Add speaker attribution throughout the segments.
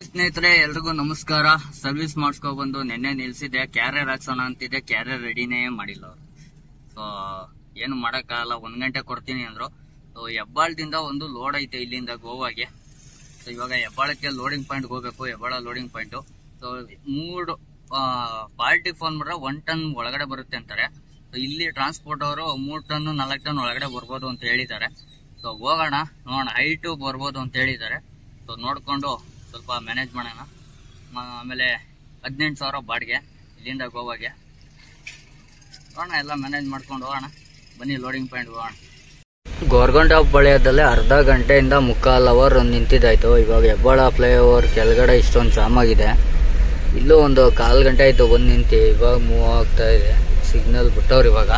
Speaker 1: ಸ್ನೇಹಿತರೆ ಎಲ್ರಿಗೂ ನಮಸ್ಕಾರ ಸರ್ವಿಸ್ ಮಾಡಿಸ್ಕೊ ಬಂದು ನಿನ್ನೆ ನಿಲ್ಸಿದೆ ಕ್ಯಾರಿಯರ್ ಹಾಕ್ಸೋಣ ಅಂತಿದೆ ಕ್ಯಾರಿಯರ್ ರೆಡಿನೇ ಮಾಡಿಲ್ಲ ಅವ್ರು ಸೊ ಏನು ಮಾಡಕ್ಕಾಗಲ್ಲ ಒಂದ್ ಗಂಟೆ ಕೊಡ್ತೀನಿ ಅಂದ್ರು ಸೊ ಹೆಬ್ಬಾಳದಿಂದ ಒಂದು ಲೋಡ್ ಐತೆ ಇಲ್ಲಿಂದ ಗೋವಾಗೆ ಸೊ ಇವಾಗ ಹೆಬ್ಬಾಳಕ್ಕೆ ಲೋಡಿಂಗ್ ಪಾಯಿಂಟ್ ಹೋಗ್ಬೇಕು ಹೆಬ್ಬಾಳ ಲೋಡಿಂಗ್ ಪಾಯಿಂಟ್ ಸೊ ಮೂರು ಪಾರ್ಟಿ ಫೋನ್ ಮಾಡ್ರೆ ಒನ್ ಟನ್ ಒಳಗಡೆ ಬರುತ್ತೆ ಅಂತಾರೆ ಸೊ ಇಲ್ಲಿ ಟ್ರಾನ್ಸ್ಪೋರ್ಟ್ ಅವರು ಮೂರ್ ಟನ್ ನಾಲ್ಕು ಟನ್ ಒಳಗಡೆ ಬರ್ಬೋದು ಅಂತ ಹೇಳಿದ್ದಾರೆ ಸೊ ಹೋಗೋಣ ನೋಡೋಣ ಹೈಟು ಬರ್ಬೋದು ಅಂತ ಹೇಳಿದ್ದಾರೆ ಸೊ ನೋಡ್ಕೊಂಡು ಸ್ವಲ್ಪ ಮ್ಯಾನೇಜ್ ಮಾಡೋಣ ಮ- ಆಮೇಲೆ ಹದಿನೆಂಟು ಸಾವಿರ ಬಾಡಿಗೆ ಇಲ್ಲಿಂದ ಗೋವಾಗೆ ಹೋಗೋಣ ಎಲ್ಲ ಮ್ಯಾನೇಜ್ ಮಾಡ್ಕೊಂಡು ಹೋಗೋಣ ಬನ್ನಿ ಲೋಡಿಂಗ್ ಪಾಯಿಂಟ್ ಹೋಗೋಣ ಗೋರ್ಗೊಂಡ ಬಳಿಯದಲ್ಲೇ ಅರ್ಧ ಗಂಟೆಯಿಂದ ಮುಕ್ಕಾಲ್ ಅವರ್ ನಿಂತಿದ್ದಾಯ್ತು ಇವಾಗ ಹೆಬ್ಬಾಳ ಫ್ಲೈಓವರ್ ಕೆಳಗಡೆ ಇಷ್ಟೊಂದು ಜಾಮ್ ಆಗಿದೆ ಇಲ್ಲೂ ಒಂದು ಕಾಲ್ ಗಂಟೆ ಆಯ್ತು ಬಂದು ನಿಂತು ಇವಾಗ ಮೂವ್ ಆಗ್ತಾ ಇದೆ ಸಿಗ್ನಲ್ ಬಿಟ್ಟವ್ರು ಇವಾಗ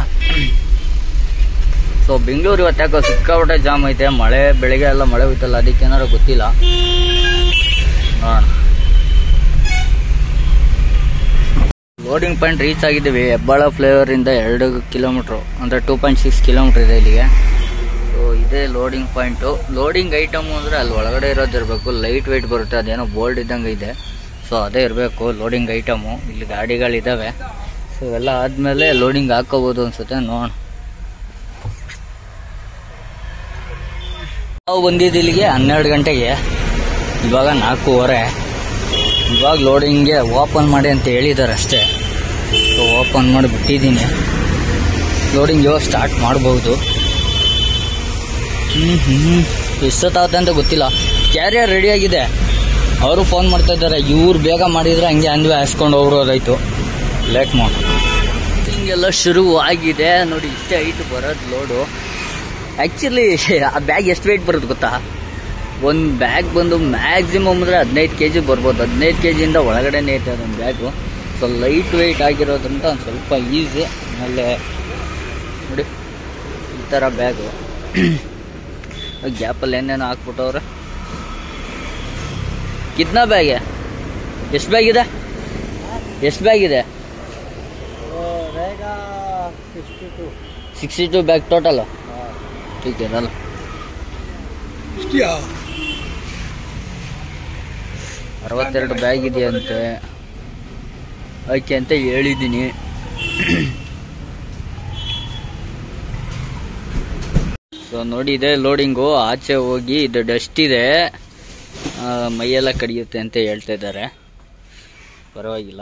Speaker 1: ಸೊ ಬೆಂಗಳೂರು ಇವತ್ತು ಯಾಕೋ ಸಿಕ್ಕಾಪಟ್ಟೆ ಜಾಮ್ ಐತೆ ಮಳೆ ಬೆಳಿಗ್ಗೆ ಎಲ್ಲ ಮಳೆ ಹೋಯ್ತಲ್ಲ ಅದಕ್ಕೆ ಏನಾರು ಗೊತ್ತಿಲ್ಲ ನೋಡೋಣ ಲೋಡಿಂಗ್ ಪಾಯಿಂಟ್ ರೀಚ್ ಆಗಿದ್ದೀವಿ ಹೆಬ್ಬಾಳ ಫ್ಲೇವರ್ ಇಂದ ಎರಡು ಕಿಲೋಮೀಟ್ರು ಅಂದ್ರೆ ಟೂ ಪಾಯಿಂಟ್ ಸಿಕ್ಸ್ ಕಿಲೋಮೀಟರ್ ಇದೆ ಇಲ್ಲಿಗೆ ಸೊ ಇದೇ ಲೋಡಿಂಗ್ ಪಾಯಿಂಟು ಲೋಡಿಂಗ್ ಐಟಮ್ ಅಂದ್ರೆ ಅಲ್ಲಿ ಒಳಗಡೆ ಇರೋದು ಇರಬೇಕು ಲೈಟ್ ವೆಯ್ಟ್ ಬರುತ್ತೆ ಅದೇನೋ ಬೋಲ್ಡ್ ಇದ್ದಂಗೆ ಇದೆ ಸೊ ಅದೇ ಇರಬೇಕು ಲೋಡಿಂಗ್ ಐಟಮು ಇಲ್ಲಿ ಗಾಡಿಗಳಿದ್ದಾವೆ ಸೊ ಇವೆಲ್ಲ ಆದಮೇಲೆ ಲೋಡಿಂಗ್ ಹಾಕೋಬೋದು ಅನ್ಸುತ್ತೆ ನೋಡೋಣ ನಾವು ಬಂದಿದ್ದು ಇಲ್ಲಿಗೆ ಹನ್ನೆರಡು ಗಂಟೆಗೆ ಇವಾಗ ನಾಲ್ಕೂವರೆ ಇವಾಗ ಲೋಡಿಂಗ್ಗೆ ಓಪನ್ ಮಾಡಿ ಅಂತ ಹೇಳಿದ್ದಾರೆ ಅಷ್ಟೇ ಸೊ ಓಪನ್ ಮಾಡಿ ಬಿಟ್ಟಿದ್ದೀನಿ ಲೋಡಿಂಗ್ ಇವಾಗ ಸ್ಟಾರ್ಟ್ ಮಾಡ್ಬೋದು ಹ್ಮ್ ಹ್ಮ್ ಎಷ್ಟೊತ್ತಾಗುತ್ತೆ ಅಂತ ಗೊತ್ತಿಲ್ಲ ಕ್ಯಾರಿಯರ್ ರೆಡಿ ಆಗಿದೆ ಅವರು ಫೋನ್ ಮಾಡ್ತಾ ಇದ್ದಾರೆ ಇವ್ರು ಬೇಗ ಮಾಡಿದ್ರೆ ಹಂಗೆ ಅಂದ್ವಿ ಹಾಸ್ಕೊಂಡು ಹೋಗ್ರೋದಾಯ್ತು ಲೇಟ್ ಮಾಡಿ ಹಿಂಗೆಲ್ಲ ಶುರು ಆಗಿದೆ ನೋಡಿ ಇಷ್ಟೇ ಐಟು ಬರೋದು ಲೋಡು ಆ್ಯಕ್ಚುಲಿ ಆ ಬ್ಯಾಗ್ ಎಷ್ಟು ವೆಯ್ಟ್ ಬರುತ್ತೆ ಗೊತ್ತಾ ಒಂದು ಬ್ಯಾಗ್ ಬಂದು ಮ್ಯಾಕ್ಸಿಮಮ್ ಅಂದರೆ ಹದಿನೈದು ಕೆ ಜಿ ಬರ್ಬೋದು ಹದಿನೈದು ಕೆ ಜಿಯಿಂದ ಒಳಗಡೆನೇ ಐತೆ ಅದೊಂದು ಬ್ಯಾಗು ಸೊ ಲೈಟ್ ವೆಯ್ಟ್ ಆಗಿರೋದ್ರಿಂದ ಒಂದು ಸ್ವಲ್ಪ ಈಸಿ ಆಮೇಲೆ ನೋಡಿ ಈ ಥರ ಬ್ಯಾಗು ಗ್ಯಾಪಲ್ಲಿ ಏನೇನೋ ಹಾಕ್ಬಿಟ್ಟವ್ರೆ ಕಿತ್ನಾ ಬ್ಯಾಗ್ ಎಷ್ಟು ಬ್ಯಾಗ್ ಇದೆ ಎಷ್ಟು ಬ್ಯಾಗ್ ಇದೆ ಸಿಕ್ಸ್ಟಿ ಟು ಬ್ಯಾಗ್ ಟೋಟಲ್ ठीक है चलो ಅರವತ್ತೆರಡು ಬ್ಯಾಗ್ ಇದೆಯಂತೆ ಓಕೆ ಅಂತ ಹೇಳಿದ್ದೀನಿ ಸೊ ನೋಡಿ ಇದೆ ಲೋಡಿಂಗು ಆಚೆ ಹೋಗಿ ಇದು ಡಸ್ಟ್ ಇದೆ ಆ, ಮೈಯೆಲ್ಲ ಕಡಿಯುತ್ತೆ ಅಂತ ಹೇಳ್ತಾ ಇದ್ದಾರೆ ಪರವಾಗಿಲ್ಲ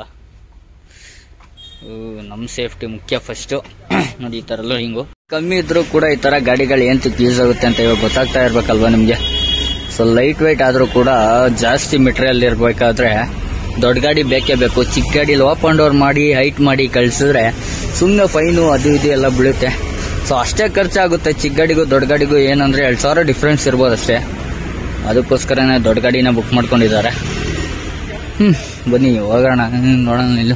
Speaker 1: ನಮ್ಮ ಸೇಫ್ಟಿ ಮುಖ್ಯ ಫಸ್ಟು ನೋಡಿ ಈ ಥರ ಲೋಡಿಂಗು ಕಮ್ಮಿ ಇದ್ರೂ ಕೂಡ ಈ ಥರ ಗಾಡಿಗಳು ಏನ್ ಯೂಸ್ ಆಗುತ್ತೆ ಅಂತ ಇವಾಗ ಗೊತ್ತಾಗ್ತಾ ಇರ್ಬೇಕಲ್ವಾ ನಿಮಗೆ ಸೊ ಲೈಟ್ ವೆಯ್ಟ್ ಆದರೂ ಕೂಡ ಜಾಸ್ತಿ ಮೆಟೀರಿಯಲ್ ಇರಬೇಕಾದ್ರೆ ದೊಡ್ಡ ಗಾಡಿ ಬೇಕೇ ಬೇಕು ಚಿಕ್ಕ ಗಾಡಿಲಿ ಓಪನ್ ಡೋರ್ ಮಾಡಿ ಹೈಟ್ ಮಾಡಿ ಕಳಿಸಿದ್ರೆ ಸುಮ್ಮನೆ ಫೈನು ಅದು ಇದು ಎಲ್ಲ ಬೀಳುತ್ತೆ ಸೊ ಅಷ್ಟೇ ಖರ್ಚಾಗುತ್ತೆ ಚಿಕ್ಕ ಗಾಡಿಗೂ ದೊಡ್ಡ ಗಾಡಿಗೂ ಏನಂದ್ರೆ ಎರಡು ಸಾವಿರ ಡಿಫ್ರೆನ್ಸ್ ಇರ್ಬೋದು ಅಷ್ಟೇ ಅದಕ್ಕೋಸ್ಕರನೇ ದೊಡ್ಡ ಗಾಡಿನ ಬುಕ್ ಮಾಡ್ಕೊಂಡಿದ್ದಾರೆ ಹ್ಮ್ ಬನ್ನಿ ಹೋಗೋಣ ಹ್ಮ್, ನೋಡೋಣ ನಿಲ್ಲು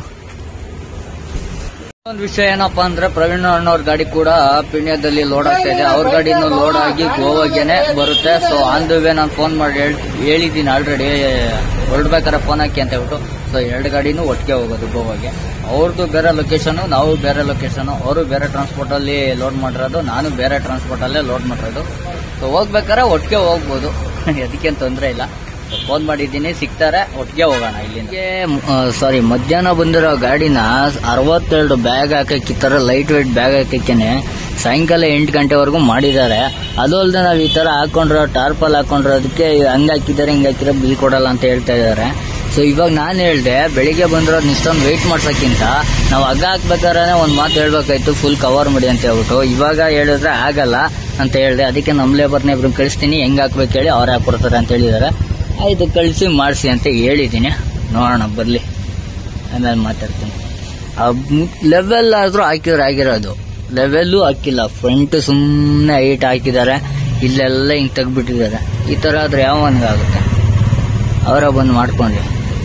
Speaker 1: ಒಂದು ವಿಷಯ ಏನಪ್ಪಾ ಅಂದ್ರೆ ಪ್ರವೀಣ್ ಅಣ್ಣವ್ರ ಗಾಡಿ ಕೂಡ ಪಿಣ್ಯದಲ್ಲಿ ಲೋಡ್ ಆಗ್ತಾ ಇದೆ ಅವ್ರ ಗಾಡಿನೂ ಲೋಡ್ ಆಗಿ ಗೋವಾಗೆನೆ ಬರುತ್ತೆ ಸೊ ಆನ್ ದ ವೇ ನಾನು ಫೋನ್ ಮಾಡಿ ಹೇಳ್- ಹೇಳಿದ್ದೀನಿ ಆಲ್ರೆಡಿ ಹೊರಡ್ಬೇಕಾದ್ರೆ ಫೋನ್ ಹಾಕಿ ಅಂತ ಹೇಳ್ಬಿಟ್ಟು ಸೊ ಎರಡು ಗಾಡಿನೂ ಒಟ್ಟಿಗೆ ಹೋಗೋದು ಗೋವಾಗೆ ಅವ್ರದ್ದು ಬೇರೆ ಲೊಕೇಶನ್ ನಾವು ಬೇರೆ ಲೊಕೇಶನ್ ಅವರು ಬೇರೆ ಟ್ರಾನ್ಸ್ಪೋರ್ಟ್ ಅಲ್ಲಿ ಲೋಡ್ ಮಾಡಿರೋದು ನಾನು ಬೇರೆ ಟ್ರಾನ್ಸ್ಪೋರ್ಟ್ ಅಲ್ಲೇ ಲೋಡ್ ಮಾಡಿರೋದು ಸೊ ಹೋಗ್ಬೇಕಾದ್ರೆ ಒಟ್ಟಿಗೆ ಹೋಗ್ಬೋದು ಅದಕ್ಕೇನು ತೊಂದರೆ ಇಲ್ಲ ಫೋನ್ ಮಾಡಿದ್ದೀನಿ ಸಿಗ್ತಾರೆ ಒಟ್ಟಿಗೆ ಹೋಗೋಣ ಇಲ್ಲಿಂದ ಸಾರಿ ಮಧ್ಯಾಹ್ನ ಬಂದಿರೋ ಗಾಡಿನ ಅರವತ್ತೆರಡು ಬ್ಯಾಗ್ ಹಾಕಕ್ಕೆ ಈ ತರ ಲೈಟ್ ವೆಯ್ಟ್ ಬ್ಯಾಗ್ ಹಾಕಕ್ಕೇನೆ ಸಾಯಂಕಾಲ ಎಂಟು ಗಂಟೆವರೆಗೂ ಮಾಡಿದ್ದಾರೆ ಅದು ಅಲ್ಲದೆ ನಾವು ಈ ತರ ಹಾಕೊಂಡ್ರೋ ಟಾರ್ಪಲ್ ಹಾಕೊಂಡ್ರೋದಕ್ಕೆ ಹಂಗ್ ಹಾಕಿದ್ದಾರೆ ಹಿಂಗ್ ಹಾಕಿದ್ರೆ ಬಿಲ್ ಕೊಡಲ್ಲ ಅಂತ ಹೇಳ್ತಾ ಇದ್ದಾರೆ ಸೊ ಇವಾಗ ನಾನು ಹೇಳ್ದೆ ಬೆಳಿಗ್ಗೆ ಬಂದಿರೋದನ್ನ ಇಷ್ಟೊಂದು ವೆಯ್ಟ್ ಮಾಡ್ಸೋಕ್ಕಿಂತ ನಾವು ಹಗ್ಗ ಹಾಕ್ಬೇಕಾದ್ರೆ ಒಂದು ಮಾತು ಹೇಳ್ಬೇಕಾಯ್ತು ಫುಲ್ ಕವರ್ ಮಾಡಿ ಅಂತ ಹೇಳ್ಬಿಟ್ಟು ಇವಾಗ ಹೇಳಿದ್ರೆ ಆಗಲ್ಲ ಅಂತ ಹೇಳ್ದೆ ಅದಕ್ಕೆ ನಮ್ಮ ಲೇಬರ್ನ ಇಬ್ರು ಕಳಿಸ್ತೀನಿ ಹೆಂಗ್ ಹಾಕ್ಬೇಕು ಹೇಳಿ ಅವ್ರು ಹಾಕೊಡ್ತಾರೆ ಅಂತ ಹೇಳಿದ್ದಾರೆ ಆಯ್ತು ಕಳಿಸಿ ಮಾಡಿಸಿ ಅಂತ ಹೇಳಿದ್ದೀನಿ ನೋಡೋಣ ಬರಲಿ ಆಮೇಲೆ ಮಾತಾಡ್ತೀನಿ ಲೆವೆಲ್ ಆದ್ರೂ ಹಾಕಿದ್ರೆ ಆಗಿರೋದು ಲೆವೆಲ್ಲು ಹಾಕಿಲ್ಲ ಫ್ರಂಟ್ ಸುಮ್ಮನೆ ಹೈಟ್ ಹಾಕಿದ್ದಾರೆ ಇಲ್ಲೆಲ್ಲ ಹಿಂಗ್ ತೆಗ್ದ್ಬಿಟ್ಟಿದ್ದಾರೆ ಈ ತರ ಆದ್ರೆ ಯಾವ ಆಗುತ್ತೆ ಅವರ ಬಂದು ಮಾಡ್ಕೊಂಡ್ರಿ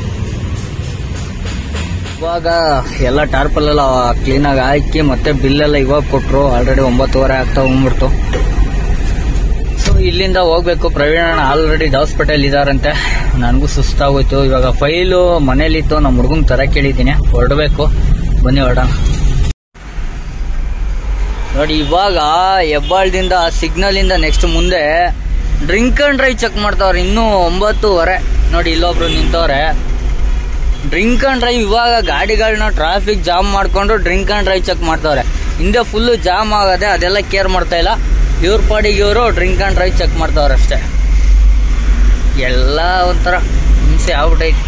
Speaker 1: ಇವಾಗ ಎಲ್ಲ ಟಾರ್ಪಲ್ ಎಲ್ಲ ಕ್ಲೀನಾಗಿ ಹಾಕಿ ಮತ್ತೆ ಬಿಲ್ ಎಲ್ಲ ಇವಾಗ ಕೊಟ್ರು ಆಲ್ರೆಡಿ ಒಂಬತ್ತುವರೆ ಆಗ್ತಾ ಹೋಗ್ಬಿಡ್ತು ಸೊ ಇಲ್ಲಿಂದ ಹೋಗ್ಬೇಕು ಪ್ರವೀಣ್ ಅಣ್ಣ ಆಲ್ರೆಡಿ ಹಾಸ್ಪಿಟಲ್ ಇದಾರಂತೆ ನನಗೂ ಸುಸ್ತಾಗೋಯ್ತು ಇವಾಗ ಫೈಲು ಮನೇಲಿತ್ತು ನಮ್ಮ ಹುಡುಗನ್ ತರ ಕೇಳಿದ್ದೀನಿ ಹೊರಡ್ಬೇಕು ಬನ್ನಿ ಹೊರಡೋಣ ನೋಡಿ ಇವಾಗ ಹೆಬ್ಬಾಳದಿಂದ ಸಿಗ್ನಲ್ ಇಂದ ನೆಕ್ಸ್ಟ್ ಮುಂದೆ ಡ್ರಿಂಕ್ ಅಂಡ್ ಡ್ರೈವ್ ಚೆಕ್ ಮಾಡ್ತಾವ್ರೆ ಇನ್ನೂ ಒಂಬತ್ತುವರೆ ನೋಡಿ ಇಲ್ಲೊಬ್ರು ನಿಂತವ್ರೆ ಡ್ರಿಂಕ್ ಅಂಡ್ ಡ್ರೈವ್ ಇವಾಗ ಗಾಡಿಗಳನ್ನ ಟ್ರಾಫಿಕ್ ಜಾಮ್ ಮಾಡ್ಕೊಂಡು ಡ್ರಿಂಕ್ ಅಂಡ್ ಡ್ರೈವ್ ಚೆಕ್ ಮಾಡ್ತಾವ್ರೆ ಹಿಂದೆ ಫುಲ್ಲು ಜಾಮ್ ಆಗದೆ ಅದೆಲ್ಲ ಕೇರ್ ಮಾಡ್ತಾ ಇಲ್ಲ ಇವ್ರ ಪಾಡಿಗೆ ಇವರು ಡ್ರಿಂಕ್ ಅಂಡ್ ಡ್ರೈವ್ ಚೆಕ್ ಮಾಡ್ತಾವ್ರೆ ಅಷ್ಟೇ ಎಲ್ಲ ಒಂಥರ ಹಿಂಸೆ ಆಗ್ಬಿಟ್ಟೈತಿ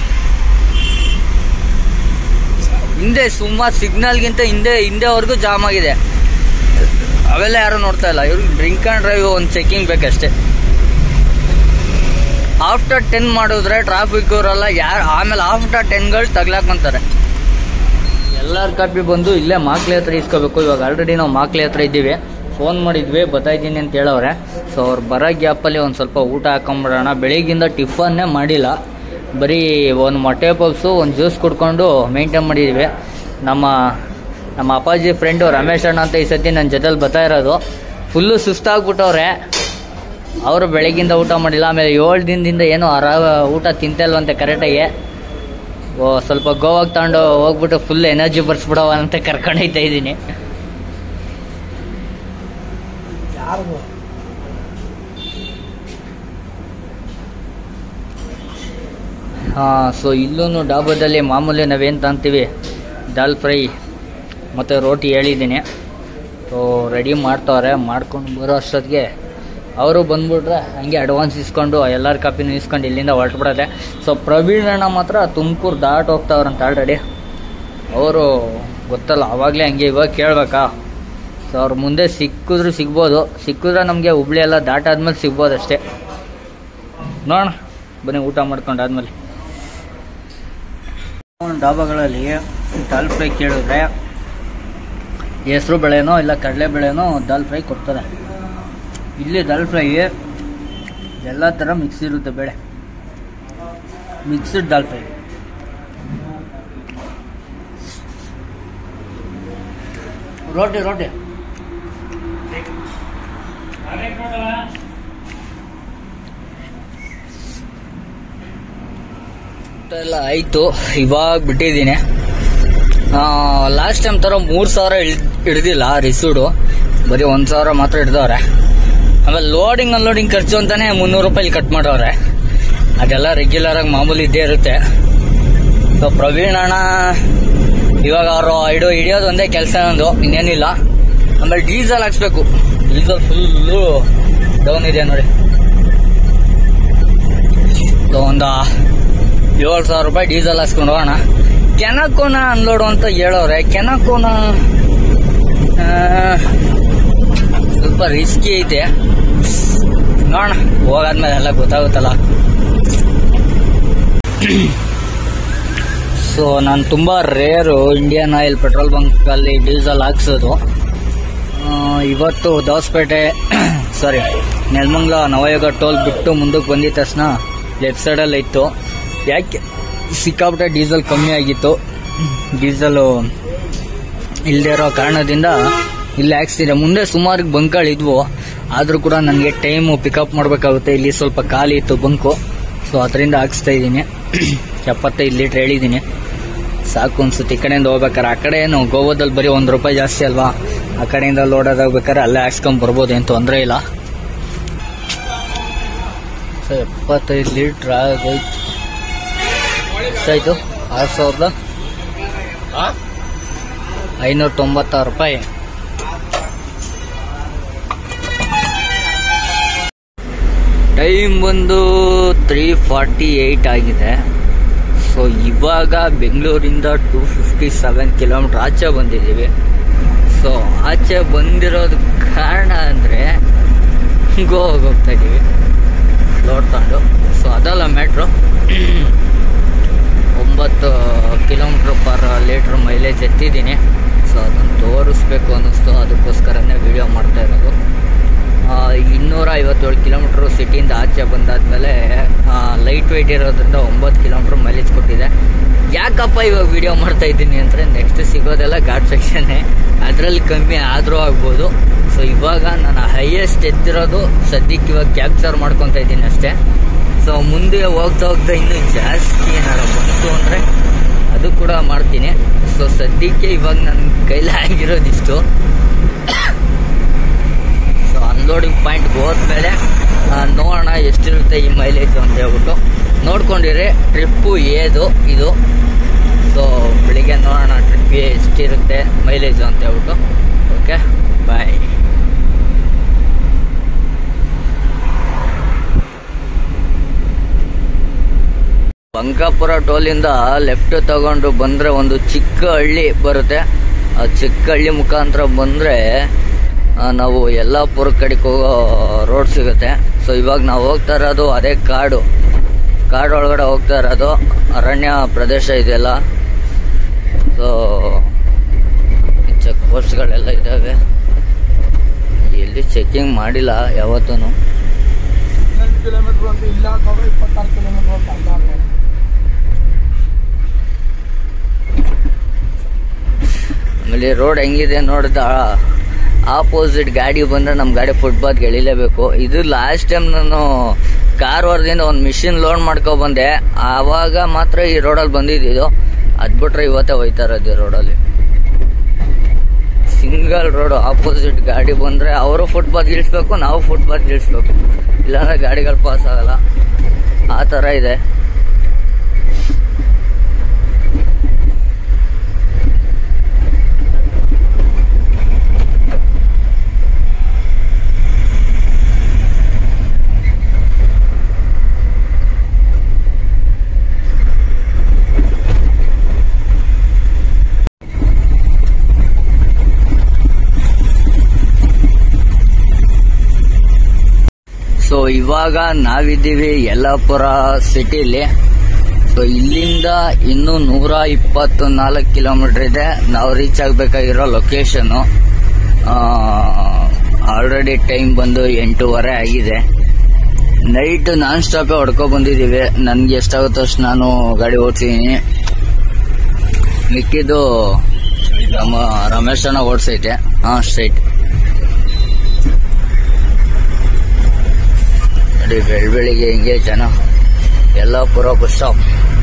Speaker 1: ಹಿಂದೆ ಸುಮಾರು ಸಿಗ್ನಲ್ಗಿಂತ ಹಿಂದೆ ಹಿಂದೆವರೆಗೂ ಜಾಮ್ ಆಗಿದೆ ಅವೆಲ್ಲ ಯಾರು ನೋಡ್ತಾ ಇಲ್ಲ ಇವ್ರಿಗೆ ಡ್ರಿಂಕ್ ಅಂಡ್ ಡ್ರೈವ್ ಒಂದು ಚೆಕಿಂಗ್ ಬೇಕಷ್ಟೇ ಆಫ್ಟರ್ ಟೆನ್ ಮಾಡಿದ್ರೆ ಟ್ರಾಫಿಕ್ ಇವರೆಲ್ಲ ಯಾರು ಆಮೇಲೆ ಆಫ್ಟರ್ ಟೆನ್ಗಳು ತಗ್ಲಾಕೊಂತಾರೆ ಎಲ್ಲರ ಕಾಪಿ ಬಂದು ಇಲ್ಲೇ ಮಾಕ್ಲಿ ಹತ್ರ ಇಸ್ಕೋಬೇಕು ಇವಾಗ ಆಲ್ರೆಡಿ ನಾವು ಮಾಕ್ಲಿ ಹತ್ರ ಇದ್ದೀವಿ ಫೋನ್ ಮಾಡಿದ್ವಿ ಬರ್ತಾಯಿದ್ದೀನಿ ಅಂತ ಹೇಳವ್ರೆ ಸೊ ಅವ್ರು ಬರೋ ಗ್ಯಾಪಲ್ಲಿ ಒಂದು ಸ್ವಲ್ಪ ಊಟ ಹಾಕೊಂಬಿಡೋಣ ಬೆಳಿಗ್ಗಿಂದ ಟಿಫನ್ನೇ ಮಾಡಿಲ್ಲ ಬರೀ ಒಂದು ಮೊಟ್ಟೆ ಪಪ್ಸು ಒಂದು ಜ್ಯೂಸ್ ಕುಡ್ಕೊಂಡು ಮೇಂಟೈನ್ ಮಾಡಿದ್ವಿ ನಮ್ಮ ನಮ್ಮ ಅಪ್ಪಾಜಿ ಫ್ರೆಂಡು ರಮೇಶ್ ಅಣ್ಣ ಅಂತ ಈ ಸತಿ ನನ್ನ ಜೊತೆಲಿ ಬರ್ತಾ ಇರೋದು ಫುಲ್ಲು ಸುಸ್ತಾಗ್ಬಿಟ್ಟವ್ರೆ ಅವರು ಬೆಳಗ್ಗಿಂದ ಊಟ ಮಾಡಿಲ್ಲ ಆಮೇಲೆ ಏಳು ದಿನದಿಂದ ಏನೋ ಆರ ಊಟ ತಿಂತಲ್ವಂತೆ ಕರೆಕ್ಟಾಗಿ ಓ ಸ್ವಲ್ಪ ಗೋವಾಗೆ ತಗೊಂಡು ಹೋಗ್ಬಿಟ್ಟು ಫುಲ್ ಎನರ್ಜಿ ಬರ್ಸ್ಬಿಡವ ಅಂತ ಕರ್ಕೊಂಡೈತಾ ಇದ್ದೀನಿ
Speaker 2: ಯಾರಿಗೂ
Speaker 1: ಹಾಂ ಸೊ ಇಲ್ಲೂ ಡಾಬಾದಲ್ಲಿ ಮಾಮೂಲಿ ನಾವೇನು ತಂತೀವಿ ದಾಲ್ ಫ್ರೈ ಮತ್ತು ರೋಟಿ ಹೇಳಿದ್ದೀನಿ ಸೊ ರೆಡಿ ಮಾಡ್ತವ್ರೆ ಮಾಡ್ಕೊಂಡು ಬರೋ ಅಷ್ಟೊತ್ತಿಗೆ ಅವರು ಬಂದ್ಬಿಟ್ರೆ ಹಂಗೆ ಅಡ್ವಾನ್ಸ್ ಇಸ್ಕೊಂಡು ಎಲ್ಲರ ಕಾಪಿನೂ ಇಸ್ಕೊಂಡು ಇಲ್ಲಿಂದ ಹೊರಟ್ಬಿಡತ್ತೆ ಸೊ ಪ್ರವೀಣ್ ಅಣ್ಣ ಮಾತ್ರ ತುಮಕೂರು ದಾಟ್ ಹೋಗ್ತಾವ್ರಂತ ಆಲ್ರೆಡಿ ಅವರು ಗೊತ್ತಲ್ಲ ಆವಾಗಲೇ ಹಂಗೆ ಇವಾಗ ಕೇಳ್ಬೇಕಾ ಸೊ ಅವ್ರ ಮುಂದೆ ಸಿಕ್ಕಿದ್ರು ಸಿಗ್ಬೋದು ಸಿಕ್ಕಿದ್ರೆ ನಮಗೆ ಹುಬ್ಳಿ ಎಲ್ಲ ದಾಟಾದ್ಮೇಲೆ ಸಿಗ್ಬೋದು ಅಷ್ಟೇ ನೋಡೋಣ ಬನ್ನಿ ಊಟ ಮಾಡ್ಕೊಂಡಾದ್ಮೇಲೆ ಡಾಬಾಗಳಲ್ಲಿ ದಾಲ್ ಫ್ರೈ ಕೇಳಿದ್ರೆ ಹೆಸರು ಬೇಳೆನೋ ಇಲ್ಲ ಕಡಲೆ ಬೇಳೆನೋ ದಾಲ್ ಫ್ರೈ ಕೊಡ್ತಾರೆ ಇಲ್ಲಿ ದಾಲ್ ಫ್ರೈ ಎಲ್ಲ ಥರ ಮಿಕ್ಸ್ ಇರುತ್ತೆ ಬೇಳೆ ಮಿಕ್ಸ್ಡ್ ದಾಲ್ ಫ್ರೈ ರೋಟಿ ರೋಟಿ ಊಟ ಎಲ್ಲ ಆಯಿತು ಇವಾಗ ಬಿಟ್ಟಿದ್ದೀನಿ ಲಾಸ್ಟ್ ಟೈಮ್ ಥರ ಮೂರು ಸಾವಿರ ಹಿಡ್ದಿಲ್ಲ ರಿಸೀಡು ಬರೀ ಒಂದು ಸಾವಿರ ಮಾತ್ರ ಹಿಡ್ದವ್ರೆ ಆಮೇಲೆ ಲೋಡಿಂಗ್ ಅನ್ಲೋಡಿಂಗ್ ಖರ್ಚು ಅಂತಾನೆ ಮುನ್ನೂರು ರೂಪಾಯಿ ಕಟ್ ಮಾಡವ್ರೆ ಅದೆಲ್ಲ ರೆಗ್ಯುಲರ್ ಆಗಿ ಮಾಮೂಲಿ ಇದ್ದೇ ಇರುತ್ತೆ ಸೊ ಪ್ರವೀಣ್ ಅಣ್ಣ ಇವಾಗ ಅವರು ಹಿಡಿಯೋ ಹಿಡಿಯೋದು ಒಂದೇ ಕೆಲಸ ಒಂದು ಇನ್ನೇನಿಲ್ಲ ಆಮೇಲೆ ಡೀಸೆಲ್ ಹಾಕ್ಸ್ಬೇಕು ಡೀಸೆಲ್ ಫುಲ್ಲು ಡೌನ್ ಇದೆ ನೋಡಿ ಸೊ ಒಂದು ಏಳು ಸಾವಿರ ರೂಪಾಯಿ ಡೀಸೆಲ್ ಹಾಕ್ಸ್ಕೊಂಡು ಹೋಗೋಣ ಕೆನಕೋನ ಅನ್ಲೋಡು ಅಂತ ಹೇಳೋರೆ ಕೆನಕೋನ ಆ, ಸ್ವಲ್ಪ ರಿಸ್ಕಿ ಐತೆ ನೋಡೋಣ ಹೋಗಾದ್ಮೇಲೆ ಎಲ್ಲ ಗೊತ್ತಾಗುತ್ತಲ್ಲ ಸೊ ನಾನು ತುಂಬ ರೇರು ಇಂಡಿಯನ್ ಆಯಿಲ್ ಪೆಟ್ರೋಲ್ ಬಂಕಲ್ಲಿ ಡೀಸೆಲ್ ಹಾಕ್ಸೋದು ಆ, ಇವತ್ತು ದೋಸಪೇಟೆ ಸಾರಿ ನೆಲಮಂಗ್ಲ ನವಯೋಗ ಟೋಲ್ ಬಿಟ್ಟು ಮುಂದಕ್ಕೆ ಬಂದಿದ ತಕ್ಷಣ ಲೆಫ್ಟ್ ಸೈಡಲ್ಲಿ ಇತ್ತು ಯಾಕೆ ಸಿಕ್ಕಾಪಟ್ಟೆ ಡೀಸೆಲ್ ಕಮ್ಮಿ ಆಗಿತ್ತು ಡೀಸೆಲು ಇಲ್ಲದೆ ಇರೋ ಕಾರಣದಿಂದ ಇಲ್ಲಿ ಹಾಕ್ಸ್ತಿದೆ ಮುಂದೆ ಸುಮಾರು ಬಂಕ್ಗಳಿದ್ವು ಆದರೂ ಕೂಡ ನನಗೆ ಟೈಮು ಪಿಕಪ್ ಮಾಡಬೇಕಾಗುತ್ತೆ ಇಲ್ಲಿ ಸ್ವಲ್ಪ ಖಾಲಿ ಇತ್ತು ಬಂಕು ಸೊ ಅದರಿಂದ ಹಾಕ್ಸ್ತಾ ಇದ್ದೀನಿ ಎಪ್ಪತ್ತೈದು ಲೀಟ್ರ್ ಹೇಳಿದ್ದೀನಿ ಸಾಕು ಅನ್ಸುತ್ತೆ ಈ ಕಡೆಯಿಂದ ಹೋಗ್ಬೇಕಾರೆ ಆ ಕಡೆ ಏನು ಗೋವಾದಲ್ಲಿ ಬರೀ ಒಂದು ರೂಪಾಯಿ ಜಾಸ್ತಿ ಅಲ್ವಾ ಆ ಕಡೆಯಿಂದ ಲೋಡ್ ಹೋಗ್ಬೇಕಾದ್ರೆ ಅಲ್ಲೇ ಹಾಕ್ಸ್ಕೊಂಡ್ ಬರ್ಬೋದು ಏನು ತೊಂದರೆ ಇಲ್ಲ ಸೊ ಎಪ್ಪತ್ತೈದು ಲೀಟ್ರ್ ಆಗೋಯ್ತು ಎಷ್ಟಾಯ್ತು ಆರು ಸಾವಿರದ ಐನೂರ ತೊಂಬತ್ತಾರು ರೂಪಾಯಿ ಟೈಮ್ ಬಂದು ತ್ರೀ ಫಾರ್ಟಿ ಏಯ್ಟ್ ಆಗಿದೆ ಸೊ ಇವಾಗ ಬೆಂಗಳೂರಿಂದ ಟೂ ಫಿಫ್ಟಿ ಸೆವೆನ್ ಕಿಲೋಮೀಟ್ರ್ ಆಚೆ ಬಂದಿದ್ದೀವಿ ಸೊ ಆಚೆ ಬಂದಿರೋದು ಕಾರಣ ಅಂದರೆ ಗೋವಾಗೆ ಹೋಗ್ತಾ ಇದ್ದೀವಿ ಲೋಡ್ ತಗೊಂಡು ಸೊ ಅದಲ್ಲ ಮ್ಯಾಟ್ರು ಒಂಬತ್ತು ಕಿಲೋಮೀಟ್ರ್ ಪರ್ ಲೀಟ್ರ್ ಮೈಲೇಜ್ ಎತ್ತಿದ್ದೀನಿ ಸೊ ಅದನ್ನು ತೋರಿಸ್ಬೇಕು ಅನ್ನಿಸ್ತು ಅದಕ್ಕೋಸ್ಕರನೇ ವಿಡಿಯೋ ಮಾಡ್ತಾ ಇರೋದು ಆ, ಇನ್ನೂರ ಐವತ್ತೇಳು ಕಿಲೋಮೀಟ್ರು ಸಿಟಿಯಿಂದ ಆಚೆ ಬಂದಾದ್ಮೇಲೆ ಲೈಟ್ ವೆಯ್ಟ್ ಇರೋದ್ರಿಂದ ಒಂಬತ್ತು ಕಿಲೋಮೀಟ್ರ್ ಮೈಲೇಜ್ ಕೊಟ್ಟಿದೆ ಯಾಕಪ್ಪ ಇವಾಗ ವಿಡಿಯೋ ಮಾಡ್ತಾ ಇದ್ದೀನಿ ಅಂದರೆ ನೆಕ್ಸ್ಟ್ ಸಿಗೋದೆಲ್ಲ ಘಾಟ್ ಸೆಕ್ಷನ್ನೇ ಅದರಲ್ಲಿ ಕಮ್ಮಿ ಆದರೂ ಆಗ್ಬೋದು ಸೊ ಇವಾಗ ನಾನು ಹೈಯೆಸ್ಟ್ ಎತ್ತಿರೋದು ಸದ್ಯಕ್ಕೆ ಇವಾಗ ಕ್ಯಾಪ್ಚರ್ ಮಾಡ್ಕೊತಾ ಇದ್ದೀನಿ ಅಷ್ಟೇ ಸೊ ಮುಂದೆ ಹೋಗ್ತಾ ಹೋಗ್ತಾ ಇನ್ನೂ ಜಾಸ್ತಿ ಏನಾರ ಬಂತು ಅಂದರೆ ಅದು ಕೂಡ ಮಾಡ್ತೀನಿ ಸೊ ಸದ್ಯಕ್ಕೆ ಇವಾಗ ನನ್ನ ಕೈಲಿ ಆಗಿರೋದಿಷ್ಟು ಸೊ ಅನ್ಲೋಡಿಂಗ್ ಪಾಯಿಂಟ್ಗೆ ಹೋದ್ಮೇಲೆ ಆ, ನೋಡೋಣ ಎಷ್ಟಿರುತ್ತೆ ಈ ಮೈಲೇಜ್ ಅಂತ ಹೇಳ್ಬಿಟ್ಟು ನೋಡ್ಕೊಂಡಿರಿ ಟ್ರಿಪ್ಪು ಏದು ಇದು ಸೊ ಬೆಳಿಗ್ಗೆ ನೋಡೋಣ ಟ್ರಿಪ್ ಎಷ್ಟಿರುತ್ತೆ ಮೈಲೇಜು ಅಂತ ಹೇಳ್ಬಿಟ್ಟು ಓಕೆ ಬಾಯ್ ಬಂಕಾಪುರ ಟೋಲಿಂದ ಲೆಫ್ಟ್ ತಗೊಂಡು ಬಂದ್ರೆ ಒಂದು ಚಿಕ್ಕ ಹಳ್ಳಿ ಬರುತ್ತೆ ಆ ಚಿಕ್ಕ ಹಳ್ಳಿ ಮುಖಾಂತರ ಬಂದ್ರೆ ಆ, ನಾವು ಯಲ್ಲಾಪುರ ಕಡೆಗೆ ಹೋಗೋ ರೋಡ್ ಸಿಗುತ್ತೆ ಸೊ ಇವಾಗ ನಾವು ಹೋಗ್ತಾ ಇರೋದು ಅದೇ ಕಾಡು ಕಾಡು ಒಳಗಡೆ ಹೋಗ್ತಾ ಇರೋದು ಅರಣ್ಯ ಪ್ರದೇಶ ಇದೆಯಲ್ಲ ಸೊ ಚೆಕ್ ಪೋಸ್ಟ್ಗಳೆಲ್ಲ ಇದ್ದಾವೆ ಎಲ್ಲಿ ಚೆಕಿಂಗ್ ಮಾಡಿಲ್ಲ ಯಾವತ್ತೂ
Speaker 2: ಹದಿನೆಂಟು ಕಿಲೋಮೀಟರ್ ಅಂತ ಇಲ್ಲ ಹಾಕೋದು ಇಪ್ಪತ್ತಾರು ಕಿಲೋಮೀಟರ್ ಅಂತ ಅಲ್ಲ ಹಾಕೋದು
Speaker 1: ಆಮೇಲೆ ರೋಡ್ ಹೆಂಗಿದೆ ನೋಡ್ದ ಆಪೋಸಿಟ್ ಗಾಡಿ ಬಂದ್ರೆ ನಮ್ಮ ಗಾಡಿ ಫುಟ್ಪಾತ್ಗೆ ಎಳಿಲೇಬೇಕು ಇದು ಲಾಸ್ಟ್ ಟೈಮ್ ನಾನು ಕಾರ್ ಹೊರದಿಂದ ಒಂದು ಮಿಷಿನ್ ಲೋಡ್ ಮಾಡ್ಕೊ ಬಂದೆ ಆವಾಗ ಮಾತ್ರ ಈ ರೋಡಲ್ಲಿ ಬಂದಿದ್ದು ಅದ್ ಬಿಟ್ರೆ ಇವತ್ತೇ ಹೋಯ್ತಾ ಇರೋದು ಈ ರೋಡಲ್ಲಿ ಸಿಂಗಲ್ ರೋಡ್ ಆಪೋಸಿಟ್ ಗಾಡಿ ಬಂದ್ರೆ ಅವರು ಫುಟ್ಪಾತ್ ಇಳಿಸ್ಬೇಕು ನಾವು ಫುಟ್ಪಾತ್ ಇಳಿಸ್ಬೇಕು ಇಲ್ಲಾಂದ್ರೆ ಗಾಡಿಗಳು ಪಾಸ್ ಆಗಲ್ಲ ಆ ಥರ ಇದೆ ಸೊ ಇವಾಗ ನಾವಿದ್ದೀವಿ ಯಲ್ಲಾಪುರ ಸಿಟಿಲಿ ಸೊ ಇಲ್ಲಿಂದ ಇನ್ನು ನೂರ ಇಪ್ಪತ್ತು ನಾಲ್ಕು ಕಿಲೋಮೀಟರ್ ಇದೆ ನಾವು ರೀಚ್ ಆಗಬೇಕಾಗಿರೋ ಲೊಕೇಶನ್ ಆಲ್ರೆಡಿ ಟೈಮ್ ಬಂದು ಎಂಟೂವರೆ ಆಗಿದೆ ನೈಟ್ ನಾನ್ ಸ್ಟಾಪ್ ಹೊಡ್ಕೊ ಬಂದಿದ್ದೀವಿ ನನ್ಗೆ ಎಷ್ಟಾಗುತ್ತೋ ಅಷ್ಟು ನಾನು ಗಾಡಿ ಓಡ್ಸಿದೀನಿ ಮಿಕ್ಕಿದ್ದು ನಮ್ಮ ರಮೇಶ್ ಅಣ್ಣ ಓಡಿಸೈತೆ ಹಾ ಸ್ಟ್ರೈಟ್ ನೋಡಿ ಬೆಳ್ ಬೆಳಿಗ್ಗೆ ಹಿಂಗೆ ಜನ ಯಲ್ಲಾಪುರ ಬಸ್ ಸ್ಟಾಪ್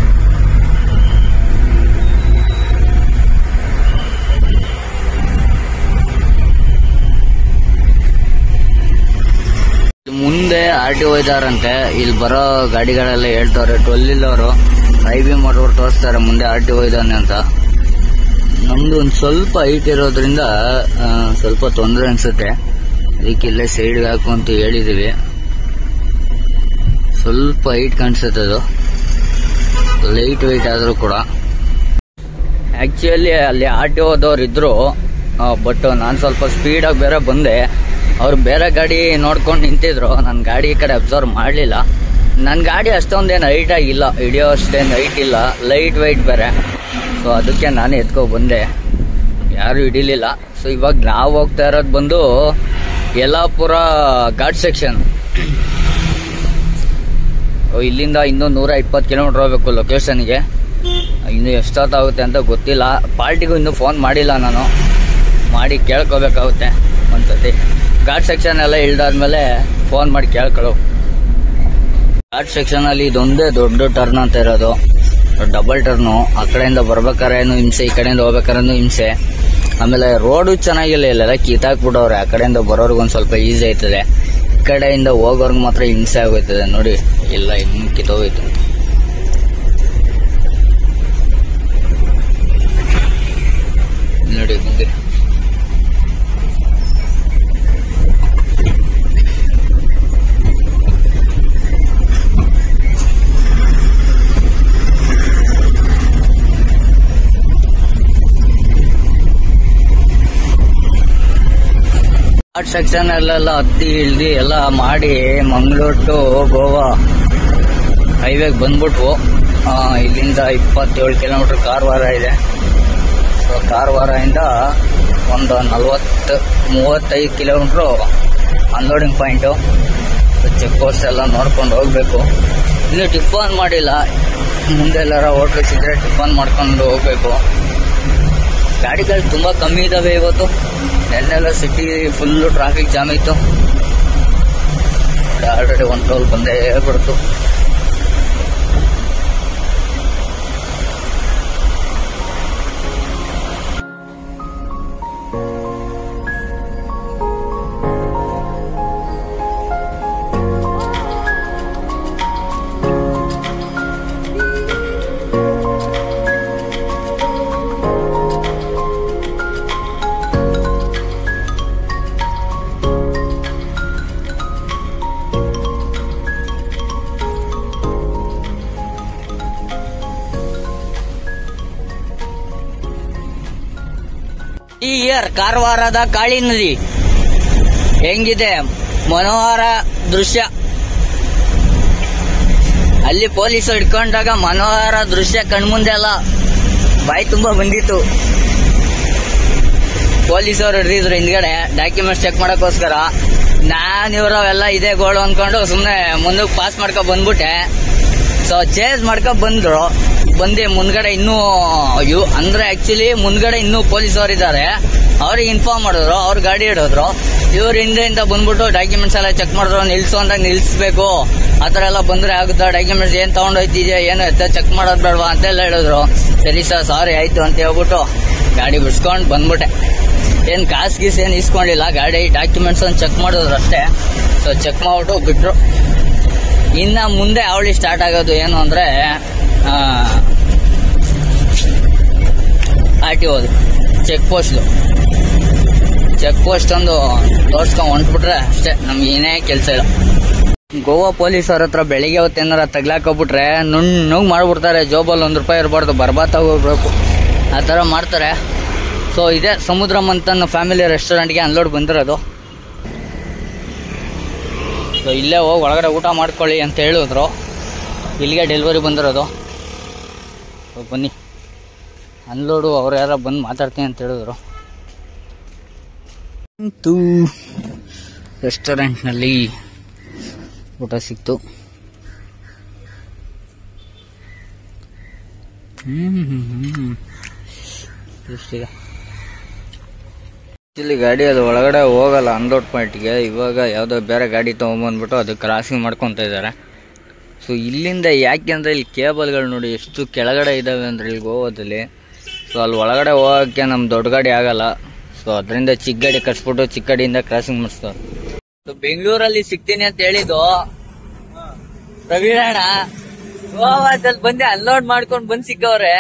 Speaker 1: ಮುಂದೆ ಆರ್ ಟಿ ಇದಾರಂತೆ ಇಲ್ಲಿ ಬರೋ ಗಾಡಿಗಳೆಲ್ಲ ಹೇಳ್ತಾರೆ ಟ್ವೆಲ್ ಅವರು ಐ ಬಿ ಮಾಡ್ಬಿಟ್ಟು ತೋರಿಸ್ತಾರೆ ಮುಂದೆ ಆರ್ ಟಿ ಇದ್ದಾನೆ ಅಂತ ನಮ್ದು ಒಂದು ಸ್ವಲ್ಪ ಹೈಟ್ ಇರೋದ್ರಿಂದ ಆ, ಸ್ವಲ್ಪ ತೊಂದರೆ ಅನ್ಸುತ್ತೆ ಅದಕ್ಕೆ ಇಲ್ಲೇ ಸೈಡ್ಗೆ ಹಾಕು ಅಂತ ಹೇಳಿದೀವಿ ಸ್ವಲ್ಪ ಹೈಟ್ ಕಾಣಿಸುತ್ತೆ ಅದು ಲೈಟ್ ವೆಯ್ಟ್ ಆದರೂ ಕೂಡ ಆಕ್ಚುಲಿ ಅಲ್ಲಿ ಆರ್ ಟಿ ಓದವ್ರು ಇದ್ರು ಬಟ್ ನಾನು ಸ್ವಲ್ಪ ಸ್ಪೀಡಾಗಿ ಬೇರೆ ಬಂದೆ ಅವ್ರು ಬೇರೆ ಗಾಡಿ ನೋಡ್ಕೊಂಡು ನಿಂತಿದ್ರು ನನ್ನ ಗಾಡಿ ಈ ಕಡೆ ಅಬ್ಸರ್ವ್ ಮಾಡಲಿಲ್ಲ ನನ್ನ ಗಾಡಿ ಅಷ್ಟೊಂದೇನು ಹೈಟ್ ಆಗಿಲ್ಲ ಹಿಡಿಯೋ ಅಷ್ಟೇನು ಹೈಟ್ ಇಲ್ಲ ಲೈಟ್ ವೆಯ್ಟ್ ಬೇರೆ ಸೊ ಅದಕ್ಕೆ ನಾನು ಎತ್ಕೊ ಬಂದೆ ಯಾರು ಹಿಡಿಲಿಲ್ಲ ಸೊ ಇವಾಗ ನಾವು ಹೋಗ್ತಾ ಇರೋದು ಬಂದು ಯಲ್ಲಾಪುರ ಘಾಟ್ ಸೆಕ್ಷನ್ ಇಲ್ಲಿಂದ ಇನ್ನೂ ನೂರ ಇಪ್ಪತ್ತು ಕಿಲೋಮೀಟರ್ ಹೋಗ್ಬೇಕು ಲೊಕೇಶನ್ಗೆ ಇನ್ನು ಎಷ್ಟೊತ್ತಾಗುತ್ತೆ ಅಂತ ಗೊತ್ತಿಲ್ಲ ಪಾರ್ಟಿಗೂ ಇನ್ನೂ ಫೋನ್ ಮಾಡಿಲ್ಲ ನಾನು ಮಾಡಿ ಕೇಳ್ಕೊಬೇಕಾಗುತ್ತೆ ಒಂದ್ಸತಿ ಘಾಟ್ ಸೆಕ್ಷನ್ ಎಲ್ಲ ಇಳ್ದಾದ್ಮೇಲೆ ಫೋನ್ ಮಾಡಿ ಕೇಳ್ಕೊಳ್ಳು ಘಾಟ್ ಸೆಕ್ಷನ್ ಅಲ್ಲಿ ಇದೊಂದೇ ದೊಡ್ಡ ಟರ್ನ್ ಅಂತ ಇರೋದು ಡಬಲ್ ಟರ್ನು ಆ ಕಡೆಯಿಂದ ಬರ್ಬೇಕಾರೇನು ಹಿಂಸೆ ಈ ಕಡೆಯಿಂದ ಹೋಗ್ಬೇಕಾರೇನು ಹಿಂಸೆ ಆಮೇಲೆ ರೋಡು ಚೆನ್ನಾಗಿಲ್ಲ ಇಲ್ಲೆಲ್ಲ ಕಿತ್ತಾಕ್ಬಿಡವ್ರೆ ಆ ಕಡೆಯಿಂದ ಬರೋರ್ಗೆ ಒಂದ್ ಸ್ವಲ್ಪ ಈಸಿ ಆಯ್ತದೆ ಈ ಕಡೆಯಿಂದ ಹೋಗೋರ್ಗೆ ಮಾತ್ರ ಹಿಂಸೆ ಆಗೋಯ್ತದೆ ನೋಡಿ ಇಲ್ಲ ಇನ್ನು ಕಿತ್ತೋಗೋಯ್ತು ನೋಡಿ ಮುಂದೆ ಘಾಟ್ ಸೆಕ್ಷನ್ ಅಲ್ಲೆಲ್ಲ ಹತ್ತಿ ಇಳ್ದಿ ಎಲ್ಲ ಮಾಡಿ ಮಂಗಳೂರು ಟು ಗೋವಾ ಹೈವೇಗೆ ಬಂದ್ಬಿಟ್ವು ಆ, ಇಲ್ಲಿಂದ ಇಪ್ಪತ್ತೇಳು ಕಿಲೋಮೀಟರ್ ಕಾರವಾರ ಇದೆ ಸೊ ಕಾರವಾರದಿಂದ ಒಂದು ನಲ್ವತ್ತು ಮೂವತ್ತೈದು kilometre unloading point check post ಎಲ್ಲ ನೋಡ್ಕೊಂಡು ಹೋಗ್ಬೇಕು ಇನ್ನು ಟಿಫನ್ ಮಾಡಿಲ್ಲ ಮುಂದೆ ಎಲ್ಲಾರ ಹೋಟ್ಲಿಸ್ ಇದ್ರೆ ಟಿಫನ್ ಮಾಡ್ಕೊಂಡು ಹೋಗ್ಬೇಕು ಗಾಡಿಗಳು ತುಂಬಾ ಕಮ್ಮಿ ಇದಾವೆ ಇವತ್ತು ನೆನ್ನೆಲ್ಲ ಸಿಟಿ ಫುಲ್ಲು ಟ್ರಾಫಿಕ್ ಜಾಮ್ ಇತ್ತು ಆಲ್ರೆಡಿ ಒನ್ ಟೋಲ್ ಬಂದೇ ಬಿಡ್ತು ಈ ಇಯರ್ ಕಾರವಾರದ ಕಾಳಿ ನದಿ ಹೆಂಗಿದೆ ಮನೋಹರ ದೃಶ್ಯ ಅಲ್ಲಿ ಪೊಲೀಸರು ಹಿಡ್ಕೊಂಡಾಗ ಮನೋಹರ ದೃಶ್ಯ ಕಣ್ಮುಂದೆ ಅಲ್ಲ ಬಾಯಿ ತುಂಬಾ ಬಂದಿತ್ತು ಪೊಲೀಸರು ಹಿಡಿದಿದ್ರು ಹಿಂದ್ಗಡೆ ಡಾಕ್ಯುಮೆಂಟ್ಸ್ ಚೆಕ್ ಮಾಡಕ್ಕೋಸ್ಕರ ನಾನ್ ಇವ್ರವೆಲ್ಲ ಇದೇ ಗೋಳು ಅನ್ಕೊಂಡು ಸುಮ್ನೆ ಮುಂದಕ್ಕೆ ಪಾಸ್ ಮಾಡ್ಕೊ ಬಂದ್ಬಿಟ್ಟೆ ಸೊ ಚೇಂಜ್ ಮಾಡ್ಕೊ ಬಂದ್ರು ಬಂದು ಮುಂದ್ಗಡೆ ಇನ್ನೂ ಇವ್ ಅಂದ್ರೆ ಆಕ್ಚುಲಿ ಮುಂದ್ಗಡೆ ಇನ್ನೂ ಪೊಲೀಸರು ಇದ್ದಾರೆ ಅವ್ರಿಗೆ ಇನ್ಫಾರ್ಮ್ ಮಾಡಿದ್ರು ಅವ್ರ ಗಾಡಿ ಹಿಡಿದ್ರು ಇವ್ರ ಹಿಂದೆಯಿಂದ ಬಂದ್ಬಿಟ್ಟು ಡಾಕ್ಯುಮೆಂಟ್ಸ್ ಎಲ್ಲ ಚೆಕ್ ಮಾಡಿದ್ರು ನಿಲ್ಸು ಅಂದಾಗ ನಿಲ್ಸ್ಬೇಕು ಆತರ ಎಲ್ಲ ಬಂದ್ರೆ ಆಗುತ್ತಾ ಡಾಕ್ಯುಮೆಂಟ್ಸ್ ಏನ್ ತಗೊಂಡೋಯ್ತಿದ್ಯಾ ಏನು ಎತ್ತ ಚೆಕ್ ಮಾಡೋದ್ ಬೇಡವಾ ಅಂತೆಲ್ಲ ಹೇಳಿದ್ರು ಸರಿ ಸರ್ ಸಾರಿ ಆಯ್ತು ಅಂತ ಹೇಳ್ಬಿಟ್ಟು ಗಾಡಿ ಬಿಡ್ಸ್ಕೊಂಡ್ ಬಂದ್ಬಿಟ್ಟೆ ಏನ್ ಕಾಸ್ ಗೀಸ್ ಏನ್ ಇಸ್ಕೊಂಡಿಲ್ಲ ಗಾಡಿ ಡಾಕ್ಯುಮೆಂಟ್ಸ್ ಒಂದು ಚೆಕ್ ಮಾಡಿದ್ರು ಅಷ್ಟೇ ಸೊ ಚೆಕ್ ಮಾಡ್ಬಿಟ್ಟು ಬಿಟ್ರು ಇನ್ನ ಮುಂದೆ ಅವಳಿ ಸ್ಟಾರ್ಟ್ ಆಗೋದು ಏನು ಅಂದ್ರೆ ಆರ್ ಟಿ ಓದು ಚೆಕ್ ಪೋಸ್ಟ್ ಚೆಕ್ ಪೋಸ್ಟ್ ಒಂದು ತೋರ್ಸ್ಕೊಂಡ್ ಹೊಂಟ್ಬಿಟ್ರೆ ಅಷ್ಟೇ ನಮ್ಗೆ ಏನೇ ಕೆಲಸ ಇಲ್ಲ ಗೋವಾ ಪೊಲೀಸರ ಹತ್ರ ಬೆಳಿಗ್ಗೆ ಹೊತ್ತು ಏನಾರ ತಗ್ಲಾಕೊಬಿಟ್ರೆ ನುಣ್ಣಗ್ ಮಾಡ್ಬಿಡ್ತಾರೆ ಜೋಬಲ್ಲಿ ಒಂದ್ ರೂಪಾಯಿ ಇರಬಾರ್ದು ಬರ್ಬಾತ್ ಹೋಗ್ಬೇಕು ಆ ಥರ ಮಾಡ್ತಾರೆ ಸೊ ಇದೇ ಸಮುದ್ರ ಮಂಥನ್ ಫ್ಯಾಮಿಲಿ ರೆಸ್ಟೋರೆಂಟ್ಗೆ ಅನ್ಲೋಡ್ ಬಂದಿರೋದು ಸೊ ಇಲ್ಲೇ ಹೋಗಿ ಒಳಗಡೆ ಊಟ ಮಾಡ್ಕೊಳ್ಳಿ ಅಂತ ಹೇಳಿದ್ರು ಇಲ್ಲಿಗೆ ಡೆಲಿವರಿ ಬಂದಿರೋದು ಸೊ ಬನ್ನಿ ಅನ್ಲೋಡು ಅವ್ರು ಯಾರ ಬಂದು ಮಾತಾಡ್ತೀನಿ ಅಂತ ಹೇಳಿದ್ರು ಅಂತೂ ರೆಸ್ಟೋರೆಂಟ್ನಲ್ಲಿ ಊಟ ಸಿಕ್ತು ಹ್ಮ್ ಹ್ಮ್ ಹ್ಮ್ ಎಷ್ಟಿದೆ ಇಲ್ಲಿ ಗಾಡಿ ಅದು ಒಳಗಡೆ ಹೋಗಲ್ಲ ಅನ್ಲೋಡ್ ಪಾಯಿಂಟ್ಗೆ ಇವಾಗ ಯಾವುದೋ ಬೇರೆ ಗಾಡಿ ತೊಗೊಂಬಂದ್ಬಿಟ್ಟು ಅದು ಕ್ರಾಸಿಂಗ್ ಮಾಡ್ಕೊತ ಇದ್ದಾರೆ ಸೊ ಇಲ್ಲಿಂದ ಯಾಕೆ ಅಂದರೆ ಇಲ್ಲಿ ಕೇಬಲ್ಗಳು ನೋಡಿ ಎಷ್ಟು ಕೆಳಗಡೆ ಇದ್ದಾವೆ ಅಂದ್ರೆ ಇಲ್ಲಿ ಗೋವಾದಲ್ಲಿ ಸೊ ಅಲ್ಲಿ ಒಳಗಡೆ ಹೋಗೋಕ್ಕೆ ನಮ್ಮ ದೊಡ್ಡ ಗಾಡಿ ಆಗಲ್ಲ ಸೊ ಅದರಿಂದ ಚಿಕ್ಕ ಗಾಡಿ ಕಟ್ಸ್ಬಿಟ್ಟು ಚಿಕ್ಕ ಗಾಡಿಯಿಂದ ಕ್ರಾಸಿಂಗ್ ಮಾಡಿಸ್ತಾರೆ ಸೊ ಬೆಂಗಳೂರಲ್ಲಿ ಸಿಗ್ತೀನಿ ಅಂತ ಹೇಳಿದ್ದು ಪ್ರವೀಣಣ್ಣ ಗೋವಾದಲ್ಲಿ ಬಂದೆ ಅನ್ಲೋಡ್ ಮಾಡ್ಕೊಂಡು ಬಂದ್ ಸಿಕ್ಕವ್ರೆ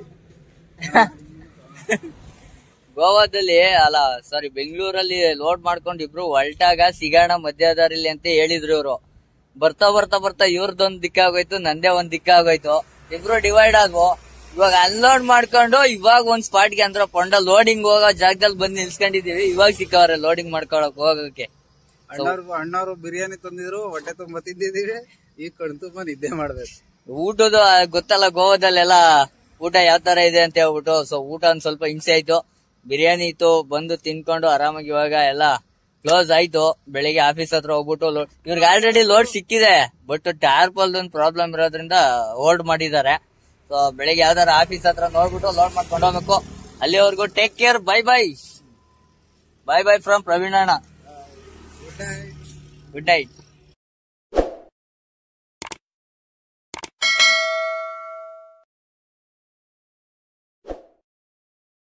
Speaker 1: ಗೋವಾದಲ್ಲಿ ಅಲ್ಲ ಸಾರಿ ಬೆಂಗಳೂರಲ್ಲಿ ಲೋಡ್ ಮಾಡ್ಕೊಂಡು ಇಬ್ರು ಹೊಲ್ಟಾಗ ಸಿಗಾಣ ಮಧ್ಯದಾರಿಲಿ ಅಂತ ಹೇಳಿದ್ರು ಇವ್ರು ಬರ್ತಾ ಬರ್ತಾ ಬರ್ತಾ ಇವ್ರದೊಂದ್ ದಿಕ್ಕಾಗೋಯ್ತು ನಂದೇ ಒಂದ್ ದಿಕ್ಕಾಗೋಯ್ತು ಇಬ್ರು ಡಿವೈಡ್ ಆಗು ಇವಾಗ ಅನ್ಲೋಡ್ ಮಾಡ್ಕೊಂಡು ಇವಾಗ ಒಂದ್ ಸ್ಪಾಟ್ಗೆ ಅಂದ್ರೆ ಪೊಂಡ ಲೋಡಿಂಗ್ ಹೋಗೋ ಜಾಗದಲ್ಲಿ ಬಂದು ನಿಲ್ಸ್ಕೊಂಡಿದೀವಿ ಇವಾಗ ಸಿಕ್ಕವ್ರೆ ಲೋಡಿಂಗ್ ಮಾಡ್ಕೊಳಕ್ ಹೋಗಕ್ಕೆ
Speaker 2: ಅಣ್ಣವ್ರು ಅಣ್ಣವ್ರು ಬಿರಿಯಾನಿ ತಂದಿದ್ರು ಹೊಟ್ಟೆ ತುಂಬ ತಿಂದಿದೀವಿ ಈಗ ಕಣ್ ತುಂಬ ನಿದ್ದೆ ಮಾಡ್ಬೇಕು
Speaker 1: ಊಟದ ಗೊತ್ತಲ್ಲ ಗೋವಾದಲ್ಲೆಲ್ಲ ಊಟ ಯಾವ ತರ ಇದೆ ಅಂತ ಹೇಳ್ಬಿಟ್ಟು ಸೊ ಊಟ ಒಂದ್ ಸ್ವಲ್ಪ ಹಿಂಸೆ ಆಯ್ತು ಬಿರಿಯಾನಿ ಇತ್ತು ಬಂದು ತಿನ್ಕೊಂಡು ಆರಾಮಾಗಿ ಇವಾಗ ಎಲ್ಲ ಕ್ಲೋಸ್ ಆಯ್ತು ಬೆಳಿಗ್ಗೆ ಆಫೀಸ್ ಹತ್ರ ಹೋಗ್ಬಿಟ್ಟು ಲೋಡ್ ಇವ್ರಿಗೆ ಆಲ್ರೆಡಿ ಲೋಡ್ ಸಿಕ್ಕಿದೆ ಬಟ್ ಟಾರ್ಪಲ್ ಒಂದು ಪ್ರಾಬ್ಲಮ್ ಇರೋದ್ರಿಂದ ಹೋಲ್ಡ್ ಮಾಡಿದ್ದಾರೆ ಸೊ ಬೆಳಿಗ್ಗೆ ಯಾವ್ದಾರ ಆಫೀಸ್ ಹತ್ರ ನೋಡ್ಬಿಟ್ಟು ಲೋಡ್ ಮಾಡ್ಕೊಂಡು ಹೋಗ್ಬೇಕು ಅಲ್ಲಿವರೆಗೂ take care bye bye bye bye from Praveen ಅಣ್ಣ ಗುಡ್ ನೈಟ್